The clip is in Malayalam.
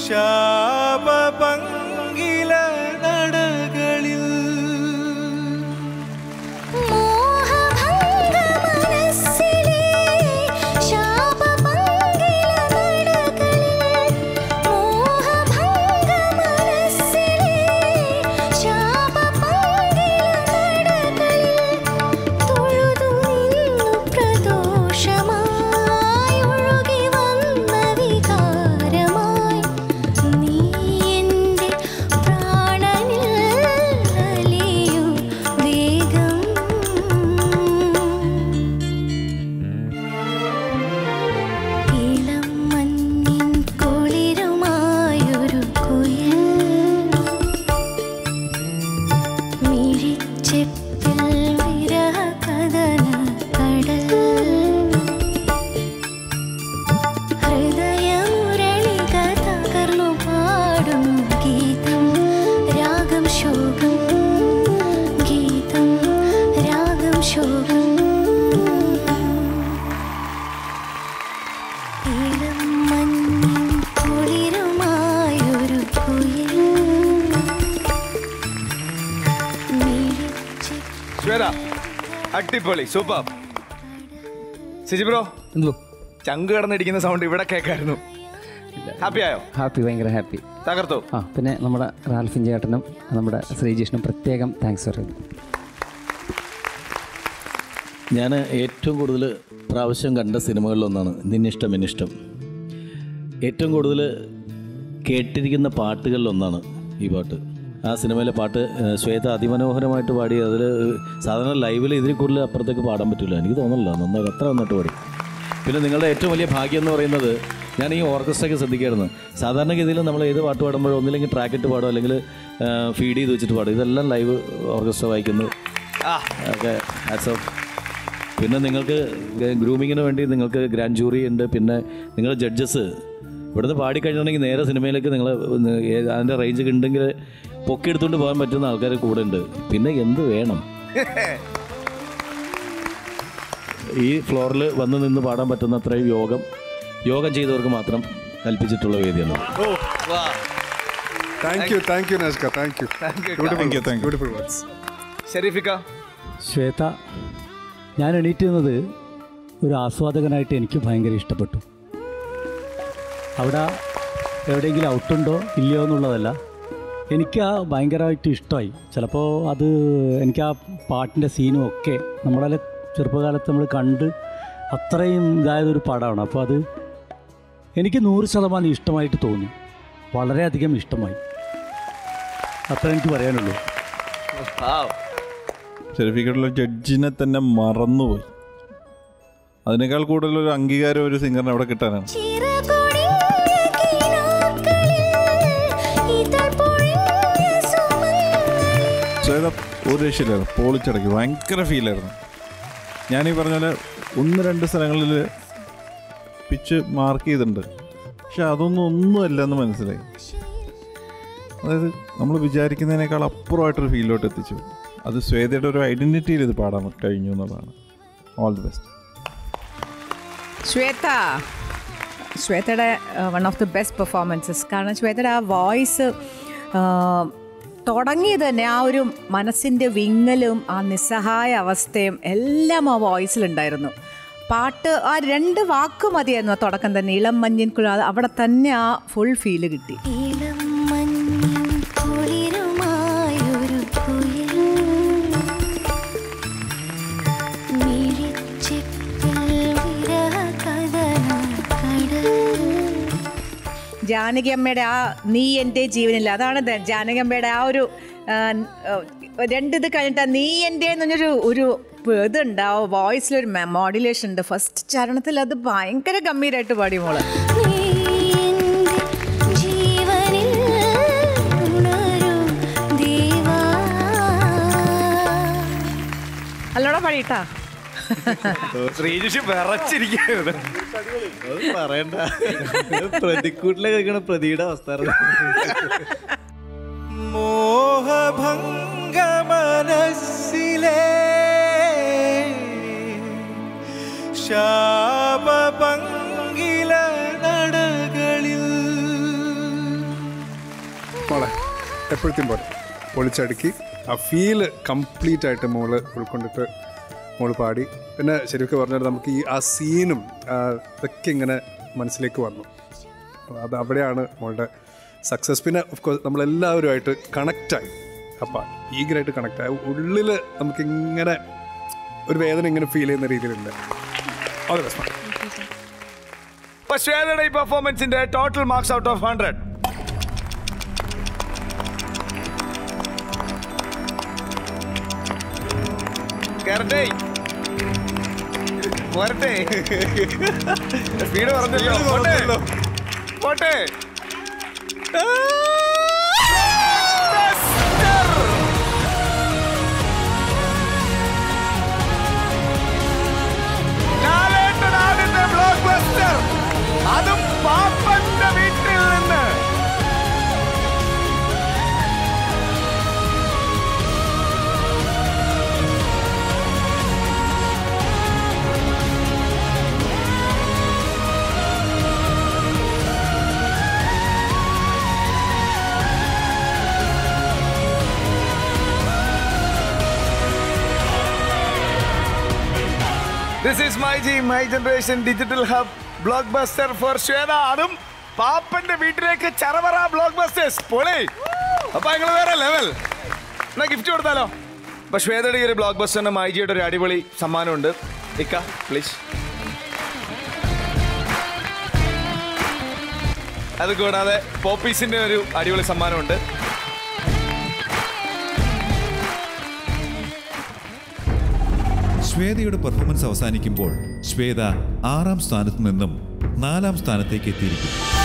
ശാപപങ്കില നടകളിൽ മോഹഭംഗ മനസ്സിലെ ശാപപങ്കില നടകളിൽ മോഹഭംഗ മനസ്സിലെ ശാപപങ്കില നടകളിൽ തൊഴുതു നിന്നു പ്രദോഷമായി ഒഴുകി വന്ന വികാരമായി നീ എൻ്റെ പ്രാണനിൽ അലിയൂ വേഗം ഇളം മഞ്ഞിൻ കുളിരുമായൊരു കുയിൽ മിഴിച്ചെപ്പിൽ വിരഹ കഥന കടൽ ഹൃദയമുരളിക തകർന്നു പാടുന്നു ഗീതം രാഗം ശോകം ഗീതം രാഗം ശോകം ഇളം മഞ്ഞിൻ കുളിരുമായൊരു കുയിൽ മിഴിച്ചെപ്പിൽ ശ്വേത അടിപൊളി സൂപ്പർ സിജി ബ്രോ എന്തോ ചങ്ക് കിടന്നിരിക്കുന്ന സൗണ്ട് ഇവിടെ കേൾക്കായിരുന്നു ഹാപ്പി ആയോ ഹാപ്പി ഭയങ്കര ഹാപ്പി തകർത്തോ ആ പിന്നെ നമ്മുടെ റാൽഫിൻ ചേട്ടനും നമ്മുടെ ശ്രീജിഷിനും പ്രത്യേകം താങ്ക്സ് പറയുന്നു ഞാൻ ഏറ്റവും കൂടുതൽ പ്രാവശ്യം കണ്ട സിനിമകളിലൊന്നാണ് നിന്നിഷ്ടം എന്നിഷ്ടം ഏറ്റവും കൂടുതൽ കേട്ടിരിക്കുന്ന പാട്ടുകളിലൊന്നാണ് ഈ പാട്ട് ആ സിനിമയിലെ പാട്ട് ഏഹ്, ശ്വേത അതിമനോഹരമായിട്ട് പാടി അതിൽ സാധാരണ ലൈവിൽ ഇതിൽ കൂടുതൽ അപ്പുറത്തേക്ക് പാടാൻ പറ്റില്ല എനിക്ക് തോന്നുന്നില്ല നന്നായി അത്ര നന്നായിട്ട് പാടി പിന്നെ നിങ്ങളുടെ ഏറ്റവും വലിയ ഭാഗ്യം എന്ന് പറയുന്നത് ഞാൻ ഈ ഓർക്കസ്ട്രയ്ക്ക് ശ്രദ്ധിക്കായിരുന്നു സാധാരണഗതിയിൽ നമ്മൾ ഏത് പാട്ട് പാടുമ്പോഴും ഒന്നില്ലെങ്കിൽ ട്രാക്കിട്ട് പാടും അല്ലെങ്കിൽ ഫീഡ് ചെയ്ത് വെച്ചിട്ട് പാടും ഇതെല്ലാം ലൈവ് ഓർക്കസ്ട്ര വായിക്കുന്നു ഒക്കെ ഹാറ്റ്സ് ഓഫ് പിന്നെ നിങ്ങൾക്ക് ഗ്രൂമിങ്ങിന് വേണ്ടി നിങ്ങൾക്ക് ഗ്രാൻഡ് ജൂറി ഉണ്ട് പിന്നെ നിങ്ങൾ ജഡ്ജസ് ഇവിടുന്ന് പാടിക്കഴിഞ്ഞിട്ടുണ്ടെങ്കിൽ നേരെ സിനിമയിലേക്ക് നിങ്ങൾ അതിൻ്റെ റേഞ്ച് ഉണ്ടെങ്കിൽ പൊക്കിയെടുത്തുകൊണ്ട് പോകാൻ പറ്റുന്ന ആൾക്കാർ കൂടെ ഉണ്ട് പിന്നെ എന്ത് വേണം ഈ ഫ്ലോറിൽ വന്ന് നിന്ന് പാടാൻ പറ്റുന്ന അത്രയും യോഗം യോഗം ചെയ്തവർക്ക് മാത്രം കൽപ്പിച്ചിട്ടുള്ള വേദിയാണ് താങ്ക് യു താങ്ക് യു നസ്ക thank you Thank you, beautiful words ഷെരീഫിക്ക ശ്വേത ഞാൻ എണീറ്റ് നിന്നത് ഒരു ആസ്വാദകനായിട്ട് എനിക്ക് ഭയങ്കര ഇഷ്ടപ്പെട്ടു അവിടെ എവിടെയെങ്കിലും ഔട്ടുണ്ടോ ഇല്ലയോ എന്നുള്ളതല്ല എനിക്ക് ആ ഭയങ്കരമായിട്ട് ഇഷ്ടമായി ചിലപ്പോൾ അത് എനിക്ക് ആ പാട്ടിൻ്റെ സീനും ഒക്കെ നമ്മളെ ചെറുപ്പകാലത്ത് നമ്മൾ കണ്ട് അത്രയും ഇതായതൊരു പടമാണ് അപ്പോൾ അത് എനിക്ക് നൂറ് ശതമാനം ഇഷ്ടമായിട്ട് തോന്നി വളരെയധികം ഇഷ്ടമായി അത്ര എനിക്ക് പറയാനുള്ളൂ ഷെരീഫിക്കട്ടുള്ള ജഡ്ജിനെ തന്നെ മറന്നുപോയി അതിനേക്കാൾ കൂടുതൽ ഒരു അംഗീകാരം ഒരു സിംഗറിന് അവിടെ കിട്ടാനാണ് ചിറകൊടിഞ്ഞ കിനാക്കളിൽ ഇതൾ പൊഴിഞ്ഞ സുമങ്ങളിൽ ശ്വേത ഒരു രക്ഷയില്ലായിരുന്നു പൊളിച്ചടക്കി ഭയങ്കര ഫീലായിരുന്നു ഞാനീ പറഞ്ഞ പോലെ ഒന്ന് രണ്ട് സ്ഥലങ്ങളിൽ പിച്ച് മാർക്ക് ചെയ്തിട്ടുണ്ട് പക്ഷെ അതൊന്നും ഒന്നുമല്ല എന്ന് മനസ്സിലായി അതായത് നമ്മൾ വിചാരിക്കുന്നതിനേക്കാൾ അപ്പുറമായിട്ടൊരു ഫീലിലോട്ട് എത്തിച്ചു അത് ശ്വേതയുടെ ഒരു ഐഡൻറ്റിറ്റിയിൽ ഇത് പാടാൻ കഴിഞ്ഞു എന്നുള്ളതാണ് ഓൾ ദി ബെസ്റ്റ് ശ്വേത ശ്വേതയുടെ one of the best performances കാരണം ശ്വേതയുടെ ആ വോയിസ് തുടങ്ങിയത് തന്നെ ആ ഒരു മനസ്സിൻ്റെ വിങ്ങലും ആ നിസ്സഹായ അവസ്ഥയും എല്ലാം ആ വോയിസിലുണ്ടായിരുന്നു പാട്ട് ആ രണ്ട് വാക്ക് മതിയായിരുന്നു ആ തുടക്കം തന്നെ ഇളം മഞ്ഞിൻ കുഴ അവിടെ തന്നെ ആ ഫുൾ ഫീല് കിട്ടി ഇളം മഞ്ഞിൻ കുളിരുമായൊരു കുയിൽ മിഴിച്ചെപ്പിൽ വിരഹ കഥന കടൽ ജാനകി അമ്മയുടെ ആ നീ എൻ്റെ ജീവനില്ല അതാണ് ദ- ജാനകി അമ്മയുടെ ആ ഒരു ആ, ആ, രണ്ട് ഇത് കഴിഞ്ഞിട്ട് ആ നീ എൻ്റെ എന്നൊരു ഒരു ഇതുണ്ട് ആ വോയിസിലൊരു മോഡുലേഷൻ ഉണ്ട് ഫസ്റ്റ് ചരണത്തിൽ അത് ഭയങ്കര ഗംഭീരമായിട്ട് പാടി മോള് നീ എൻ്റെ ജീവനിൽ ഉണരൂ ദേവാ അല്ലോടെ പാടിയിട്ടാ ശ്രീജിഷ് വിറച്ചിരിക്കുന്നു പറയണ്ട പ്രതിക്കൂട്ടിലെ കഴിക്കണ പ്രതിയുടെ അവസ്ഥ മോഹഭംഗ മനസ്സിലെ ശാപപങ്കില നടകളിൽ എപ്പോഴത്തെയും പോലെ പൊളിച്ചടുക്കി ആ ഫീല് കംപ്ലീറ്റ് ആയിട്ട് മോള് ഉൾക്കൊണ്ടിട്ട് മോള് പാടി പിന്നെ ശരിക്കും പറഞ്ഞാൽ നമുക്ക് ഈ ആ സീനും ആ, ഇതൊക്കെ ഇങ്ങനെ മനസ്സിലേക്ക് വന്നു അപ്പോൾ അത് അവിടെയാണ് മോളുടെ സക്സസ് പിന്നെ ഓഫ് കോഴ്സ് നമ്മളെല്ലാവരുമായിട്ട് കണക്റ്റായി ആ പാട്ട് ഈഗറായിട്ട് കണക്റ്റായി ഉള്ളിൽ നമുക്കിങ്ങനെ ഒരു വേദന ഇങ്ങനെ ഫീൽ ചെയ്യുന്ന രീതിയിലുണ്ട് ഓൾ ദ ബെസ്റ്റ് അപ്പൊ ശ്വേതയുടെ ഈ പെർഫോമൻസിന്റെ total marks out of hundred കേറട്ടെ പോരട്ടെ സ്പീഡ് പറഞ്ഞല്ലോ പോട്ടെ പോട്ടെ ലാലേട്ടനാടിന്റെ ബ്ലോക്ക് ബസ്റ്റർ അതും പാപ്പന്റെ വീട്ടിൽ നിന്ന് this is my G my generation digital hub blockbuster for Shweta അതും പാപ്പന്റെ വീട്ടിലേക്ക് ചറവറ ബ്ലോക്ക് ബസ്റ്റേഴ്സ് പൊളി അപ്പൊ നിങ്ങൾ വേറെ ലെവൽ എന്നാ ഗിഫ്റ്റ് കൊടുത്താലോ അപ്പൊ ശ്വേതയുടെ ഈ ഒരു ബ്ലോക്ക് ബസ്റ്ററിന് മൈജിയുടെ ഒരു അടിപൊളി സമ്മാനമുണ്ട് ഇക്ക പ്ലീസ് അത് കൂടാതെ പോപ്പീസിന്റെ ഒരു അടിപൊളി സമ്മാനമുണ്ട് ശ്വേതയുടെ പെർഫോമൻസ് അവസാനിക്കുമ്പോൾ ശ്വേത ആറാം സ്ഥാനത്ത് നിന്നും നാലാം സ്ഥാനത്തേക്ക് എത്തിയിരിക്കും